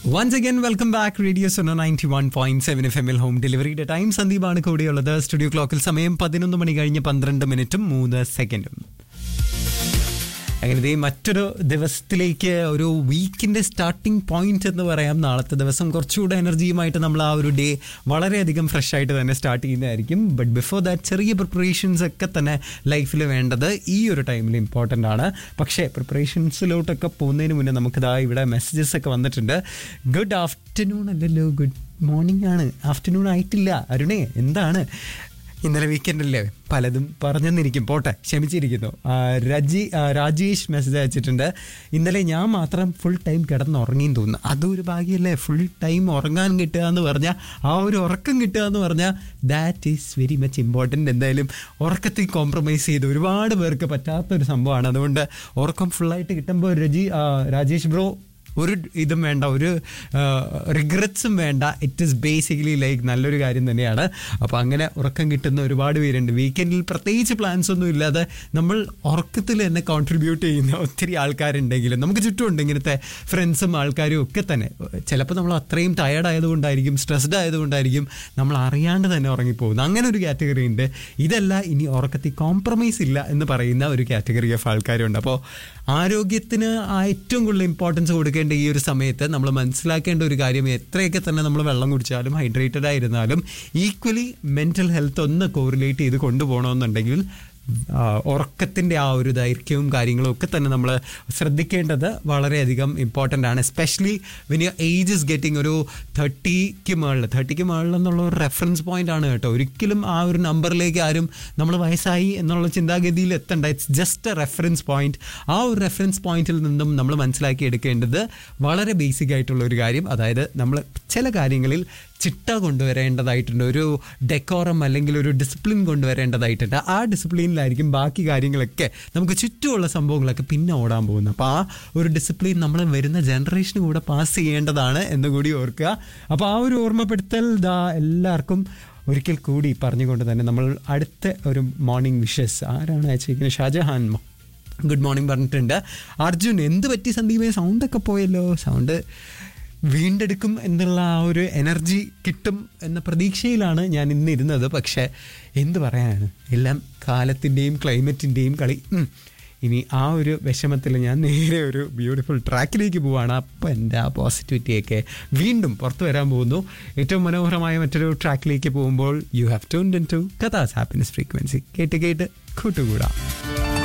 Once again welcome back radio Sono ninety one point seven F എമ്മിൽ home ഡെലിവറിയുടെ time സന്ദീപാണ് കൂടെയുള്ളത് studio ക്ലോക്കിൽ സമയം പതിനൊന്ന് മണി കഴിഞ്ഞ് പന്ത്രണ്ട് മിനിറ്റും മൂന്ന് സെക്കൻഡും അങ്ങനെ ദേ മറ്റൊരു ദിവസത്തിലേക്ക് ഒരു വീക്കിന്റെ സ്റ്റാർട്ടിംഗ് പോയിന്റ് എന്ന് പറയാം നാളത്തെ ദിവസം കുറച്ചുകൂടെ എനർജിയുമായിട്ട് നമ്മൾ ആ ഒരു ഡേ വളരെയധികം ഫ്രഷ് ആയിട്ട് തന്നെ സ്റ്റാർട്ട് ചെയ്യുന്നതായിരിക്കും ബട്ട് ബിഫോർ ദാറ്റ് ചെറിയ പ്രിപ്പറേഷൻസ് ഒക്കെ തന്നെ ലൈഫിൽ വേണ്ടത് ഈ ഒരു ടൈമിൽ ഇമ്പോർട്ടൻ്റ് ആണ് പക്ഷേ പ്രിപ്പറേഷൻസിലോട്ടൊക്കെ പോകുന്നതിന് മുന്നേ നമുക്കിതാ ഇവിടെ മെസ്സേജസ് ഒക്കെ വന്നിട്ടുണ്ട് ഗുഡ് ആഫ്റ്റർനൂൺ അല്ലല്ലോ ഗുഡ് മോർണിംഗ് ആണ് ആഫ്റ്റർനൂൺ ആയിട്ടില്ല അരുണേ എന്താണ് ഇന്നലെ വീക്കെൻഡ് അല്ലേ പലതും പറഞ്ഞെന്നിരിക്കും പോട്ടെ ക്ഷമിച്ചിരിക്കുന്നു ആ, രജി ആ, രാജേഷ് മെസ്സേജ് അയച്ചിട്ടുണ്ട് ഇന്നലെ ഞാൻ മാത്രം ഫുൾ ടൈം കിടന്നുറങ്ങിയും തോന്നുന്നു അതും ഒരു ഭാഗ്യമല്ലേ ഫുൾ ടൈം ഉറങ്ങാൻ കിട്ടുക എന്ന് പറഞ്ഞാൽ ആ ഒരു ഉറക്കം കിട്ടുക എന്ന് പറഞ്ഞാൽ that is very much important എന്തായാലും ഉറക്കത്തിൽ കോംപ്രമൈസ് ചെയ്ത് ഒരുപാട് പേർക്ക് പറ്റാത്തൊരു സംഭവമാണ് അതുകൊണ്ട് ഉറക്കം ഫുള്ളായിട്ട് കിട്ടുമ്പോൾ രജി ആ, രാജേഷ് ബ്രോ ഒരു ഇതും വേണ്ട ഒരു റിഗ്രറ്റ്സും വേണ്ട ഇറ്റ് ഇസ് ബേസിക്കലി ലൈക്ക് നല്ലൊരു കാര്യം തന്നെയാണ് അപ്പോൾ അങ്ങനെ ഉറക്കം കിട്ടുന്ന ഒരുപാട് പേരുണ്ട് വീക്കെൻഡിൽ പ്രത്യേകിച്ച് പ്ലാൻസ് ഒന്നും ഇല്ലാതെ നമ്മൾ ഉറക്കത്തിൽ തന്നെ കോൺട്രിബ്യൂട്ട് ചെയ്യുന്ന ഒത്തിരി ആൾക്കാരുണ്ടെങ്കിലും നമുക്ക് ചുറ്റുമുണ്ട് ഇങ്ങനത്തെ ഫ്രണ്ട്സും ആൾക്കാരും ഒക്കെ തന്നെ ചിലപ്പോൾ നമ്മൾ അത്രയും ടയർഡ് ആയതുകൊണ്ടായിരിക്കും സ്ട്രെസ്ഡ് ആയതുകൊണ്ടായിരിക്കും നമ്മൾ അറിയാണ്ട് തന്നെ ഉറങ്ങിപ്പോകുന്നത് അങ്ങനെ ഒരു കാറ്റഗറി ഉണ്ട് ഇതല്ല ഇനി ഉറക്കത്തിൽ കോംപ്രമൈസ് ഇല്ല എന്ന് പറയുന്ന ഒരു കാറ്റഗറി ഓഫ് ആൾക്കാരുണ്ട് അപ്പോൾ ആരോഗ്യത്തിന് ആ ഏറ്റവും കൂടുതൽ ഇമ്പോർട്ടൻസ് കൊടുക്കേണ്ട ഈ ഒരു സമയത്ത് നമ്മൾ മനസ്സിലാക്കേണ്ട ഒരു കാര്യം എത്രയൊക്കെ തന്നെ നമ്മൾ വെള്ളം കുടിച്ചാലും ഹൈഡ്രേറ്റഡ് ആയിരുന്നാലും ഈക്വലി മെൻ്റൽ ഹെൽത്ത് ഒന്ന് കോറിലേറ്റ് ചെയ്ത് കൊണ്ടുപോകണമെന്നുണ്ടെങ്കിൽ ആ, ഉറക്കത്തിൻ്റെ ആ ഒരു ദൈർഘ്യവും കാര്യങ്ങളും ഒക്കെ തന്നെ നമ്മൾ ശ്രദ്ധിക്കേണ്ടത് വളരെയധികം ഇമ്പോർട്ടൻ്റ് ആണ് especially when you age is getting ഒരു തേർട്ടിക്ക് മുകളിൽ തേർട്ടിക്ക് മുകളിൽ എന്നുള്ള ഒരു റെഫറൻസ് പോയിന്റ് ആണ് കേട്ടോ ഒരിക്കലും ആ ഒരു നമ്പറിലേക്ക് ആരും നമ്മൾ വയസ്സായി എന്നുള്ള ചിന്താഗതിയിൽ എത്തണ്ട it's just a reference point ആ ഒരു റെഫറൻസ് പോയിന്റിൽ നിന്നും നമ്മൾ മനസ്സിലാക്കി എടുക്കേണ്ടത് വളരെ ബേസിക് ആയിട്ടുള്ള ഒരു കാര്യം അതായത് നമ്മൾ ചില കാര്യങ്ങളിൽ ചിട്ട കൊണ്ടുവരേണ്ടതായിട്ടുണ്ട് ഒരു ഡെക്കോറം അല്ലെങ്കിൽ ഒരു ഡിസിപ്ലിൻ കൊണ്ടുവരേണ്ടതായിട്ടുണ്ട് ആ ഡിസിപ്ലിനിലായിരിക്കും ബാക്കി കാര്യങ്ങളൊക്കെ നമുക്ക് ചുറ്റുമുള്ള സംഭവങ്ങളൊക്കെ പിന്നെ ഓടാൻ പോകുന്നത് അപ്പോൾ ആ ഒരു ഡിസിപ്ലിൻ നമ്മൾ വരുന്ന ജനറേഷന് കൂടെ പാസ് ചെയ്യേണ്ടതാണ് എന്ന് കൂടി ഓർക്കുക അപ്പോൾ ആ ഒരു ഓർമ്മപ്പെടുത്തൽ ദാ എല്ലാവർക്കും ഒരിക്കൽ കൂടി പറഞ്ഞുകൊണ്ട് തന്നെ നമ്മൾ അടുത്ത ഒരു മോർണിംഗ് വിഷസ് ആരാണ് അയച്ചിരിക്കുന്നത് ഷാജഹാൻ ഗുഡ് മോർണിംഗ് പറഞ്ഞിട്ടുണ്ട് അർജുൻ എന്ത് പറ്റി സന്ദീപേ സൗണ്ടൊക്കെ പോയല്ലോ സൗണ്ട് വീണ്ടെടുക്കും എന്നുള്ള ആ ഒരു എനർജി കിട്ടും എന്ന പ്രതീക്ഷയിലാണ് ഞാൻ ഇന്ന് ഇരുന്നത് പക്ഷേ എന്ത് പറയാനാണ് എല്ലാം കാലത്തിൻ്റെയും ക്ലൈമറ്റിൻ്റെയും കളി ഉം. ഇനി ആ ഒരു വിഷമത്തിൽ ഞാൻ നേരെ ഒരു ബ്യൂട്ടിഫുൾ ട്രാക്കിലേക്ക് പോവാണ് അപ്പം എൻ്റെ ആ പോസിറ്റിവിറ്റിയൊക്കെ വീണ്ടും പുറത്തു വരാൻ പോകുന്നു ഏറ്റവും മനോഹരമായ മറ്റൊരു ട്രാക്കിലേക്ക് പോകുമ്പോൾ you have to in to കഥാസ് ഹാപ്പിനെസ് ഫ്രീക്വൻസി കേട്ട് കേട്ട് കൂട്ടുകൂടാം